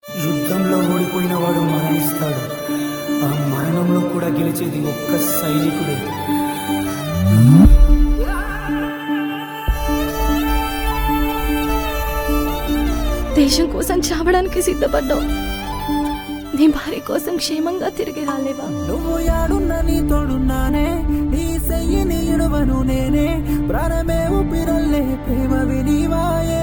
యుద్ధంలో ఓడిపోయిన వాడు మరణిస్తాడు ఆ మరణంలో కూడా గెలిచేది ఒక్క సైనికుడే దేశం కోసం చావడానికి సిద్ధపడ్డావు నీ భార్య కోసం క్షేమంగా తిరిగి రాలేవా నువ్వు యాడున్న నీ తోడున్నానే నీ సెయ్యిని ఇడువను నేనే ప్రాణమే ఊపిరల్లే ప్రేమ వినివాయే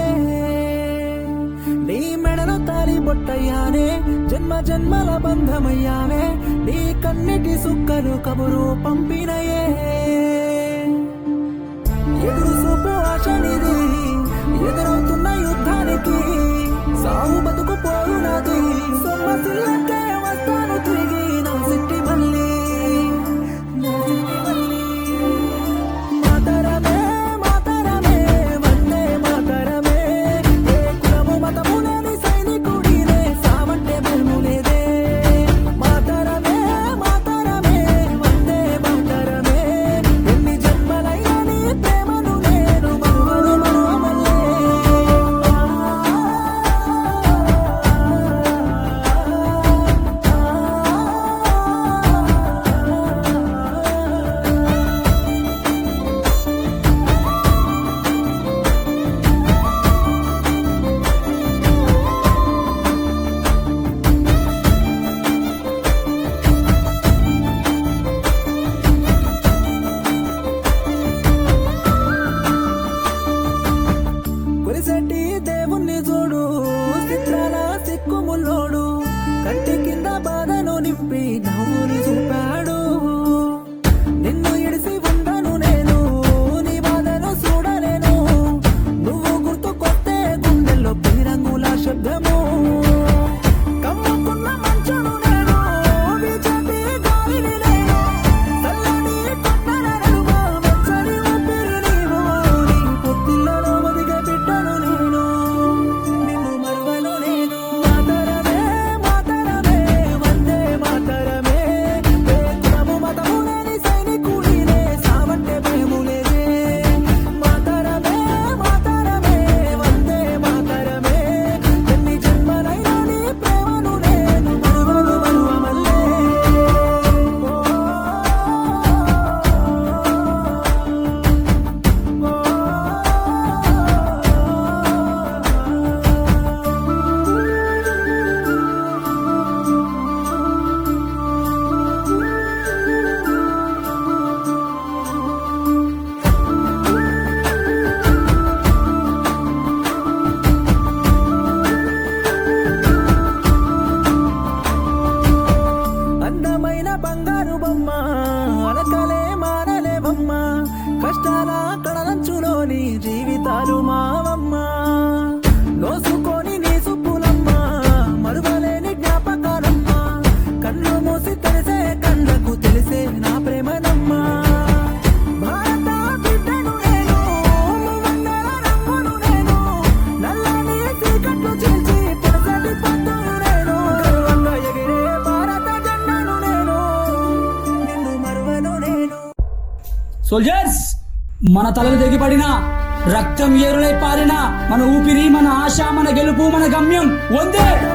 నీ మెడలో తాలి బొట్టయ్యానే జన్మ జన్మల బంధమయ్యానే నీ కన్నిటి సుక్కలు కబురు పంపినయే ఎదురు చూపు ఆశనిది ఎదురవుతున్న యుద్ధానికి సాగు బతుకు పోరునది సొమ్మసిల్లకే వస్తాను తిరిగి నా సిట్టి మళ్ళీ నా సిట్టి మళ్ళీ మాతరమే మాతరమే వందే మాతరమే ఏ కులము మతము లేని సైనికుడినే సావంటే భయము లేదే మాతరమే మాతరమే వందే మాతరమే ఎన్ని జన్మలైనా నీ ప్రేమను నేను మరువను మరువమల్లే కురిసెట్టి దేవుణ్ణి చూడు చిత్రాల సిక్కుముల్లోడు కంటి కింద బాధను నింపి నవ్వుని చూపాడు నిన్ను ఇడిసి ఉండను నేను నీ బాధను చూడలేను నువ్వు గుర్తుకొస్తే గుండెల్లో పీరంగుల శబ్దము కమ్ముకున్న మంచును నేను వీచటి గాలిని నేను చల్లని కొండల నడుమ వెచ్చని ఊపిరి నీవు నీ పొత్తిళ్ళలో ఒదిగే బిడ్డను నేను నిన్ను మరువను నేను మాతరమే మాతరమే వందే మాతరమే ఏ కులము మతము లేని సైనికుడినే సావంటే భయము లేదే మాతరమే మాతరమే వందే మాతరమే ఎన్ని జన్మలైనా నీ ప్రేమను నేను మరువను మరువమల్లే అందమైన బంగారు బొమ్మ అలకలే మారలే బొమ్మ కష్టాల కడలంచులోని జీవితాలు మావమ్మ నోసుకొని నీ సుప్పులమ్మ మరువలేని జ్ఞాపకాలమ్మ కళ్ళు మూసి తెలిసే కళ్ళకు తెలిసే నా ప్రేమనమ్మ భారత బిడ్డను నేను వందల రంగును నేను నల్లని చీకట్లు చీల్చి పొడసటి పొద్దును నేను గర్వంగా ఎగిరే భారత జెండాను నేను నిన్ను మరువను నేను సోల్జర్స్ మన తలలు తెగిపడిన రక్తం ఏరులై పారిన మన ఊపిరి మన ఆశ మన గెలుపు మన గమ్యం వందే